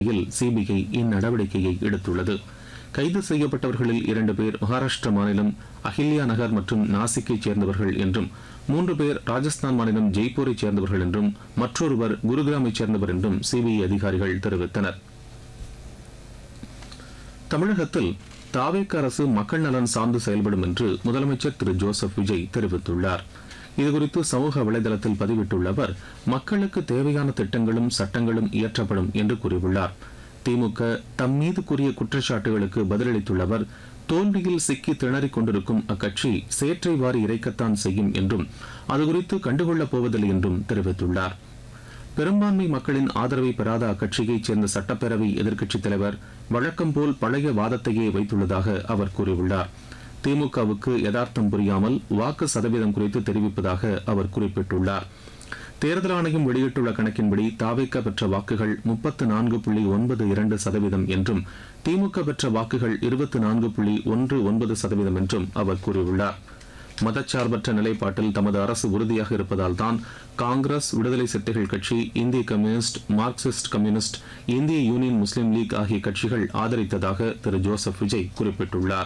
நிலையில் சிபிஐ இந்நடவடிக்கையை எடுத்துள்ளது கைது செய்யப்பட்டவர்களில் இரண்டு பேர் மகாராஷ்டிர மாநிலம் அஹில்யா நகர் மற்றும் நாசிக்கைச் சேர்ந்தவர்கள் என்றும் மூன்று பேர் ராஜஸ்தான் மாநிலம் ஜெய்ப்பூரைச் சேர்ந்தவர்கள் என்றும் மற்றொருவர் குருகிராமைச் சேர்ந்தவர் என்றும் சிபிஐ அதிகாரிகள் தெரிவித்தனர் தமிழகத்தில் தாவேக்க அரசு மக்கள் நலன் சார்ந்து செயல்படும் என்று முதலமைச்சர் திரு ஜோசப் விஜய் தெரிவித்துள்ளார் இதுகுறித்து சமூக வலைதளத்தில் பதிவிட்டுள்ள அவர் மக்களுக்கு தேவையான திட்டங்களும் சட்டங்களும் இயற்றப்படும் என்று கூறியுள்ளார் திமுக தம் மீது கூறிய குற்றச்சாட்டுகளுக்கு பதிலளித்துள்ள அவர் தோல்வியில் சிக்கி திணறிக் கொண்டிருக்கும் அக்கட்சி சேற்றை வாரி இறைக்கத்தான் செய்யும் என்றும் அதுகுறித்து கண்டுகொள்ளப் போவதில்லை என்றும் தெரிவித்துள்ளார் பெரும்பான்மை மக்களின் ஆதரவை பெறாத அக்கட்சியைச் சேர்ந்த சட்டப்பேரவை எதிர்க்கட்சித் தலைவர் வழக்கம் போல் பழைய வாதத்தையே வைத்துள்ளதாக அவர் கூறியுள்ளார் திமுகவுக்கு யதார்த்தம் புரியாமல் வாக்கு சதவீதம் குறித்து தெரிவிப்பதாக அவர் குறிப்பிட்டுள்ளார் தேர்தல் ஆணையம் வெளியிட்டுள்ள கணக்கின்படி தாவேக்க பெற்ற வாக்குகள் முப்பத்து நான்கு புள்ளி ஒன்பது இரண்டு சதவீதம் என்றும் திமுக பெற்ற வாக்குகள் இருபத்தி நான்கு புள்ளி ஒன்று ஒன்பது சதவீதம் என்றும் அவர் கூறியுள்ளார் மதச்சார்பற்ற நிலைப்பாட்டில் தமது அரசு உறுதியாக இருப்பதால் தான் காங்கிரஸ் விடுதலை சிறுத்தைகள் கட்சி இந்திய கம்யூனிஸ்ட் மார்க்சிஸ்ட் கம்யூனிஸ்ட் இந்திய யூனியன் முஸ்லீம் லீக் ஆகிய கட்சிகள் ஆதரித்ததாக திரு ஜோசப் விஜய் குறிப்பிட்டுள்ளார்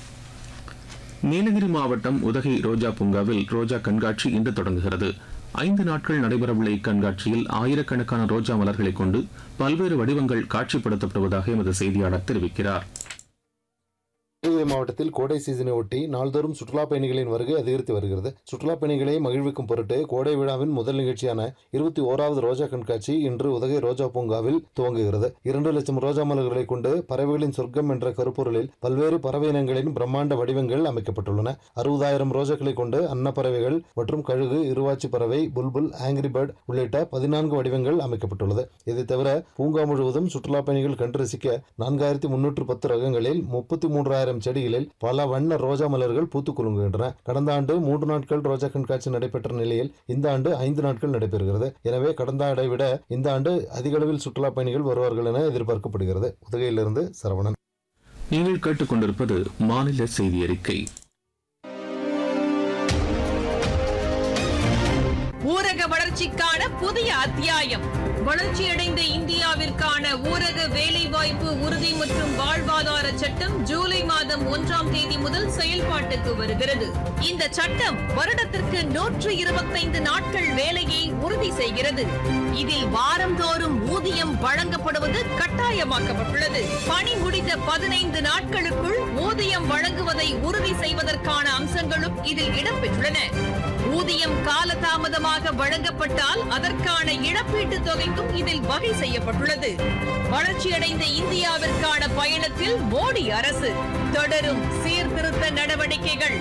நீலகிரி மாவட்டம் உதகை ரோஜா பூங்காவில் ரோஜா கண்காட்சி இன்று தொடங்குகிறது ஐந்து நாட்கள் நடைபெறவுள்ள இக்கண்காட்சியில் ஆயிரக்கணக்கான ரோஜா மலர்களை கொண்டு பல்வேறு வடிவங்கள் காட்சிப்படுத்தப்படுவதாக எமது செய்தியாளர் தெரிவிக்கிறார் நீலகிரி மாவட்டத்தில் கோடை சீசனை ஒட்டி நாள்தோறும் சுற்றுலா பயணிகளின் வருகை அதிகரித்து வருகிறது சுற்றுலா பயணிகளை மகிழ்விக்கும் பொருட்டு கோடை விழாவின் முதல் நிகழ்ச்சியான இருபத்தி ஓராவது ரோஜா கண்காட்சி இன்று உதகை ரோஜா பூங்காவில் துவங்குகிறது இரண்டு லட்சம் ரோஜா மலர்களை கொண்டு பறவைகளின் சொர்க்கம் என்ற கருப்பொருளில் பல்வேறு பறவை இனங்களின் பிரம்மாண்ட வடிவங்கள் அமைக்கப்பட்டுள்ளன அறுபதாயிரம் ரோஜாக்களை கொண்டு அன்னப்பறவைகள் மற்றும் கழுகு இருவாச்சி பறவை புல்புல் ஆங்கிரி பேர்ட் உள்ளிட்ட பதினான்கு வடிவங்கள் அமைக்கப்பட்டுள்ளது இதை தவிர பூங்கா முழுவதும் சுற்றுலா பயணிகள் கண்டு ரசிக்க நான்காயிரத்தி முன்னூற்று பத்து ரகங்களில் முப்பத்தி மூன்றாயிரம் செடிகளில் பல வண்ண ரோஜா மலர்கள் பூத்து குலுங்குகின்றன கடந்த ஆண்டு மூன்று நாட்கள் ரோஜா கண்காட்சி நடைபெற்ற நிலையில் இந்த ஆண்டு ஐந்து நாட்கள் நடைபெறுகிறது எனவே கடந்த ஆண்டை விட இந்த ஆண்டு அதிக அளவில் சுற்றுலா பயணிகள் வருவார்கள் என எதிர்பார்க்கப்படுகிறது உதகையிலிருந்து சரவணன் நீங்கள் கேட்டுக்கொண்டிருப்பது மாநில செய்தி அறிக்கை ஊரக வளர்ச்சிக்கான புதிய அத்தியாயம் வளர்ச்சியடைந்த இந்தியாவிற்கான ஊரக வேலைவாய்ப்பு உறுதி மற்றும் வாழ்வாதார சட்டம் ஜூலை மாதம் ஒன்றாம் தேதி முதல் செயல்பாட்டுக்கு வருகிறது இந்த சட்டம் வருடத்திற்கு நூற்று இருபத்தைந்து நாட்கள் வேலையை உறுதி செய்கிறது இதில் வாரந்தோறும் ஊதியம் வழங்கப்படுவது கட்டாயமாக்கப்பட்டுள்ளது பணி முடிந்த பதினைந்து நாட்களுக்குள் ஊதியம் வழங்குவதை உறுதி செய்வதற்கான அம்சங்களும் இதில் இடம்பெற்றுள்ளன ஊதியம் காலதாமதமாக வழங்கப்பட்டால் அதற்கான இழப்பீட்டுத் தொகைக்கும் இதில் வகை செய்யப்பட்டுள்ளது வளர்ச்சியடைந்த இந்தியாவிற்கான பயணத்தில் மோடி அரசு தொடரும் சீர்திருத்த நடவடிக்கைகள்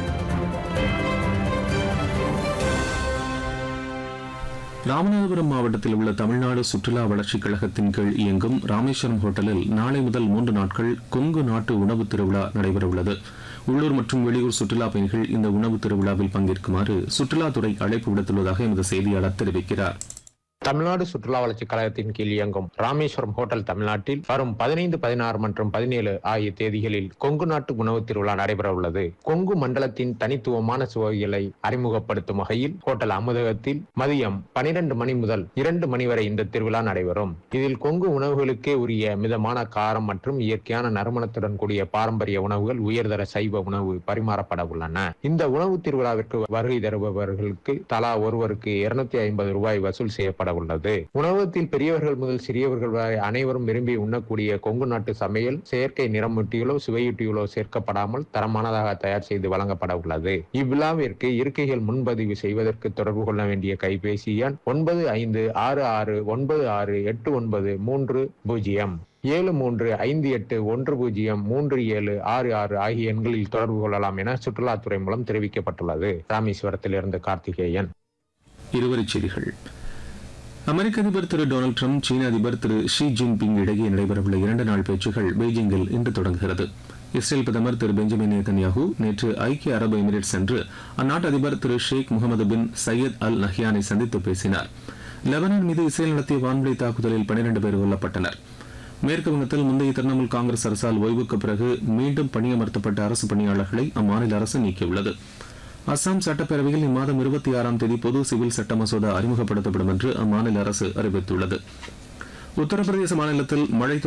ராமநாதபுரம் மாவட்டத்தில் உள்ள தமிழ்நாடு சுற்றுலா வளர்ச்சிக் கழகத்தின் கீழ் இயங்கும் ராமேஸ்வரம் ஹோட்டலில் நாளை முதல் மூன்று நாட்கள் கொங்கு நாட்டு உணவு திருவிழா நடைபெறவுள்ளது உள்ளூர் மற்றும் வெளியூர் சுற்றுலா பயணிகள் இந்த உணவு திருவிழாவில் பங்கேற்குமாறு சுற்றுலாத்துறை அழைப்பு விடுத்துள்ளதாக எமது செய்தியாளர் தெரிவிக்கிறார் தமிழ்நாடு சுற்றுலா வளர்ச்சிக் கழகத்தின் கீழ் இயங்கும் ராமேஸ்வரம் ஹோட்டல் தமிழ்நாட்டில் வரும் பதினைந்து பதினாறு மற்றும் பதினேழு ஆகிய தேதிகளில் கொங்கு நாட்டு உணவு திருவிழா நடைபெற உள்ளது கொங்கு மண்டலத்தின் தனித்துவமான சுவைகளை அறிமுகப்படுத்தும் வகையில் ஹோட்டல் அமுதகத்தில் மதியம் பனிரெண்டு மணி முதல் இரண்டு மணி வரை இந்த திருவிழா நடைபெறும் இதில் கொங்கு உணவுகளுக்கே உரிய மிதமான காரம் மற்றும் இயற்கையான நறுமணத்துடன் கூடிய பாரம்பரிய உணவுகள் உயர்தர சைவ உணவு பரிமாறப்பட உள்ளன இந்த உணவு திருவிழாவிற்கு வருகை தருபவர்களுக்கு தலா ஒருவருக்கு இருநூத்தி ஐம்பது ரூபாய் வசூல் செய்யப்பட உள்ளது உணவகத்தில் பெரியவர்கள் முதல் சிறியவர்கள் வரை அனைவரும் விரும்பி உண்ணக்கூடிய கொங்கு நாட்டு சமையல் செயற்கை நிறமூட்டிகளோ சுவையூட்டிகளோ சேர்க்கப்படாமல் தரமானதாக தயார் செய்து வழங்கப்பட உள்ளது இவ்விழாவிற்கு இருக்கைகள் முன்பதிவு செய்வதற்கு தொடர்பு கொள்ள வேண்டிய கைபேசி எண் ஒன்பது ஐந்து ஆறு ஆறு ஒன்பது ஆறு எட்டு ஒன்பது மூன்று பூஜ்ஜியம் ஏழு மூன்று ஐந்து எட்டு ஒன்று பூஜ்ஜியம் மூன்று ஏழு ஆறு ஆறு ஆகிய எண்களில் தொடர்பு கொள்ளலாம் என சுற்றுலாத்துறை மூலம் தெரிவிக்கப்பட்டுள்ளது ராமேஸ்வரத்திலிருந்து கார்த்திகேயன் இருவரிச் செய்திகள் அமெரிக்க அதிபர் திரு டொனால்டு ட்ரம்ப் சீன அதிபர் திரு ஷி ஜின்பிங் இடையே நடைபெறவுள்ள இரண்டு நாள் பேச்சுகள் பெய்ஜிங்கில் இன்று தொடங்குகிறது இஸ்ரேல் பிரதமர் திரு பெஞ்சமின் நேதன்யாகு நேற்று ஐக்கிய அரபு எமிரேட் சென்று அந்நாட்டு அதிபர் திரு ஷேக் முகமது பின் சையத் அல் நஹ்யானை சந்தித்து பேசினார் லெபனான் மீது இஸ்ரேல் நடத்திய வான்வழி தாக்குதலில் பனிரெண்டு பேர் கொல்லப்பட்டனர் மேற்கு வங்கத்தில் முந்தைய திரிணாமுல் காங்கிரஸ் அரசால் ஓய்வுக்கு பிறகு மீண்டும் பணியமர்த்தப்பட்ட அரசு பணியாளர்களை அம்மாநில அரசு நீக்கியுள்ளது அசாம் சட்டப்பேரவையில் இம்மாதம் இருபத்தி ஆறாம் தேதி பொது சிவில் சட்ட மசோதா அறிமுகப்படுத்தப்படும் என்று அம்மாநில அரசு அறிவித்துள்ளது உத்தரப்பிரதேச மாநிலத்தில் மழை